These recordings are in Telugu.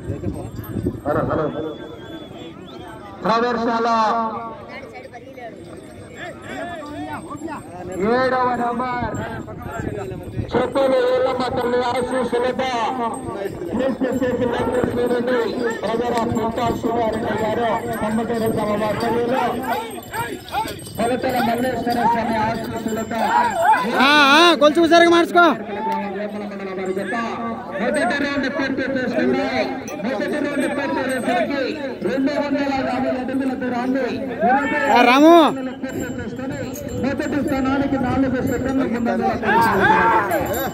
ప్రదర్శనల ఏడవ నంబర్ చెప్పలు ఏళ్ళమ్మ తల్లి ఆశీస్సులతో క్రీస్తు చేసి నుండి ప్రజల పుట్టా శివారెడ్డి గారు తొమ్మిది తమ వార్తల్లో కొలతల మల్లేశ్వర స్వామి ఆశీస్సులతో గొలుసు సరిగా మార్చుకో మొదటి రౌండ్ పూర్తి చేసుకుంది మొదటి రౌండ్ పూర్తి చేసరికి రెండు వందల యాభై అడుగుల దూరాన్ని ఇరవై ఆ, రాము పూర్తి చేసుకుని మొదటి స్థానానికి నాలుగు సెకండ్ల ముందంజలో కొనసాగుతున్నారు.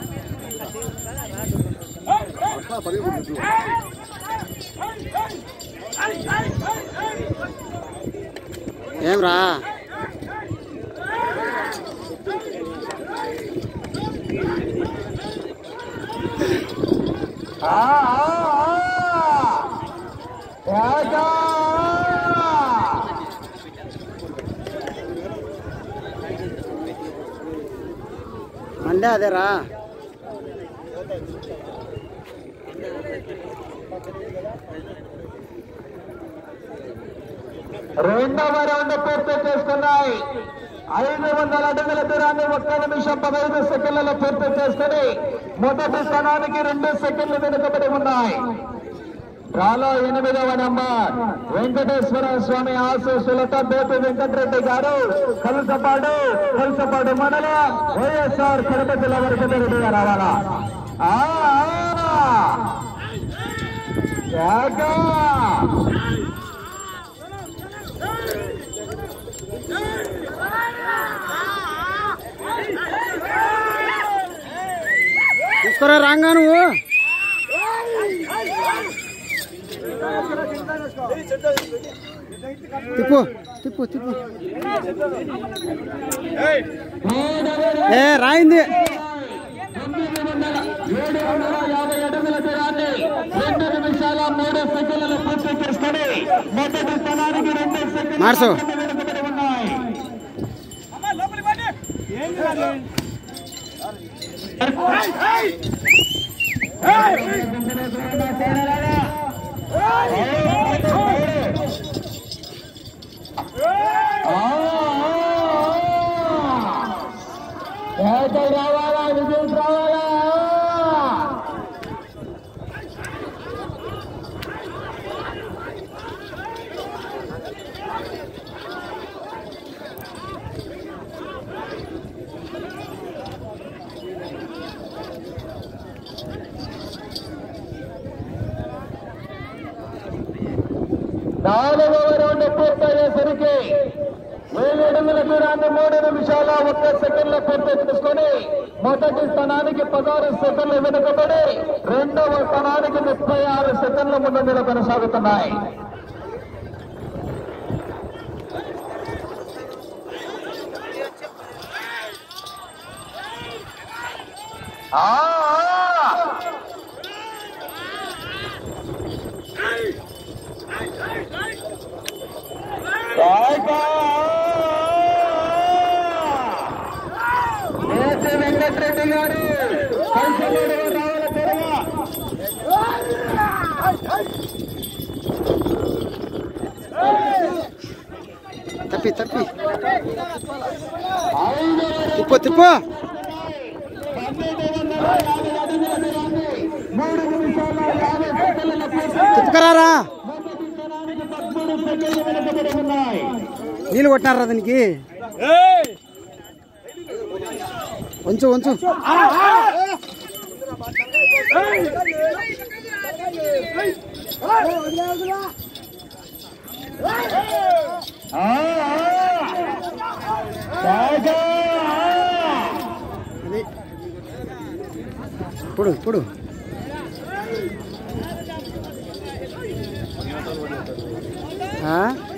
ఏం రా ఆ, ఆ, ఆ. రాజా! మండే అదే రా రెండవ రౌండ్ పూర్తి చేసుకున్నాయి ఐదు వందల అడుగుల దూరాన్ని ఒక్క నిమిషం పదహైదు సెకండ్లలో పూర్తి చేసుకుని మొదటి స్థానానికి రెండు సెకండ్లు వెనుకబడి ఉన్నాయి డ్రాలో ఎనిమిదవ నంబర్ వెంకటేశ్వర స్వామి ఆశీస్సులతో బేటి వెంకటరెడ్డి గారు కలుసపాడు కలుసపాడు మండలం వైఎస్ఆర్ కడప జిల్లా వరకు రెడ్డిగా రావాలా ఆ, ఆ. జాగా. తీసుకురా రాంగా నువ్వు తిప్పు తిప్పు తిప్పు ఏ రాయింది తొమ్మిది వందల ఏడు వందల యాభై అడుగుల దూరాన్ని రెండు నిమిషాల మూడు సెకండ్లలో పూర్తి చేసుకొని మొదటి స్థానానికి రెండు సెకండ్లు మార్చు. మాత్రమే వెనుకబడి ఉన్నాయి ఆ, ఆ, ఆ. ఏకై రావాలా విజయం రావాలా నాలుగవ రౌండ్ పూర్తయ్యేసరికి ఏడు అడుగుల దూరాన్ని మూడు నిమిషాల ఒక్క సెకండ్ల పూర్తి చేసుకొని మొదటి స్థానానికి పదహారు సెకండ్లు వెనుకబడి రెండవ స్థానానికి ముప్పై ఆరు సెకండ్ల ముందంజలో కొనసాగుతున్నాయి ఆ, ఆ. రాజా! ఏసీ వెంకటరెడ్డి గారు కైసలూరు రావాల త్వరగా తప్పి తప్పి ఐదు తిప్పు తిప్పు పన్నెండు వందల యాభై అడుగుల దూరాన్ని మూడు నిమిషాల యాభై సెకండ్ల పూర్తి తిప్పుకరారా మొదటి స్థానానికి పదమూడు సెకండ్లు వెనుకబడి ఉన్నాయి నీళ్ళు కొట్టినారా దానికి ఉంచు ఉంచు ఆ, ఆ. రాజా! అది ఇప్పుడు ఇప్పుడు ఆ?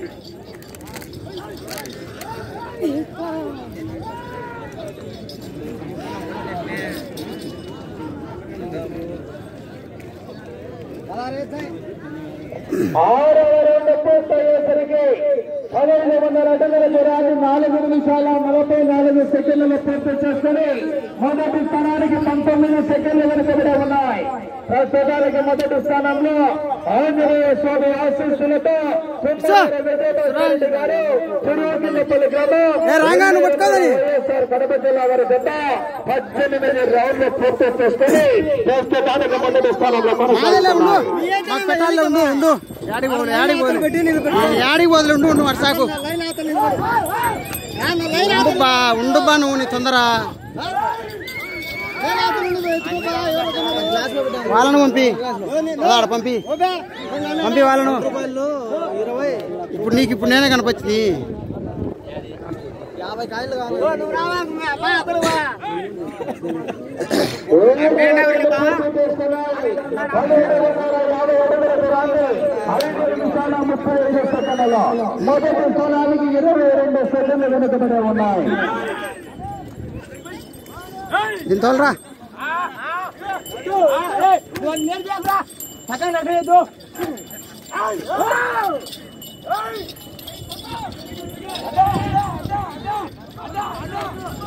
ఆరవ రౌండ్ పూర్తయ్యేసరికి పదహైదు వందల అడుగుల దూరాన్ని నాలుగు నిమిషాల నలభై నాలుగు సెకండ్లలో పూర్తి చేసుకుని మొదటి స్థానానికి పంతొమ్మిది సెకండ్లు వెనుకబడి ఉన్నాయి ప్రస్తుతానికి మొదటి స్థానంలో ఆంజనేయ స్వామి ఆశీస్సులతో సుందర వెంకటేశ్వరరెడ్డి గారు తిరువకిల్లపల్లి గ్రామం ఏ రంగా నువ్వు పట్టుకోదని. వైఎస్ఆర్ కడప జిల్లా వారి జత పద్దెనిమిది రౌండ్లు పూర్తి చేసుకుని ప్రస్తుతానికి మొదటి స్థానంలో మాదేలే ఉండు కొనసాగుతున్నారు మాకు పెట్టాలే ఉండు ఉండు యాడికి పోదు యాడికి పోదు యాడికి పోదులే ఉండు ఉండు మరి సాకు ఉండు బా ఉండు బా నువ్వు నీ తొందర వాళ్ళను పంపి ఆడ పంపి పంపి వాళ్ళను ఇప్పుడు నీకు ఇప్పుడు నేనే కనపచ్చింది మొదటి స్థానానికి ఇరవై రెండు సెకండ్లు వెనుకబడి ఉన్నాయి దీని తోలరా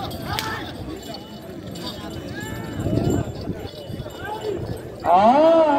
ఆ